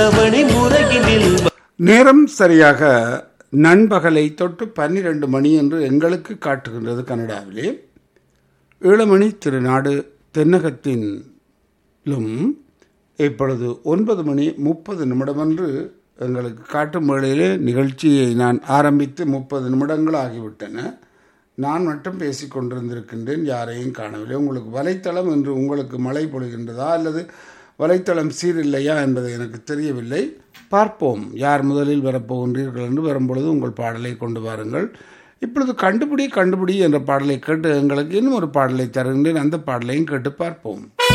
அவனை முறையினில் நேரம் சரியாக நண்பகலை தொட்டு பன்னிரண்டு மணி என்று எங்களுக்கு காட்டுகின்றது கனடாவிலே ஏழுமணி திருநாடு தென்னகத்திலும் இப்பொழுது ஒன்பது மணி முப்பது நிமிடமென்று எங்களுக்கு காட்டும் வேளையிலே நிகழ்ச்சியை நான் ஆரம்பித்து முப்பது நிமிடங்கள் ஆகிவிட்டன நான் மட்டும் பேசிக் கொண்டிருந்திருக்கின்றேன் யாரையும் காணவில்லை உங்களுக்கு வலைத்தளம் என்று உங்களுக்கு மழை பொழிகின்றதா அல்லது வலைத்தளம் சீரில்லையா என்பது எனக்கு தெரியவில்லை பார்ப்போம் யார் முதலில் வரப்போகின்றீர்கள் என்று வரும்பொழுது உங்கள் பாடலை கொண்டு வாருங்கள் இப்பொழுது கண்டுபிடி கண்டுபிடி என்ற பாடலை கேட்டு எங்களுக்கு இன்னும் ஒரு பாடலை தருகின்றேன் அந்த பாடலையும் கேட்டு பார்ப்போம்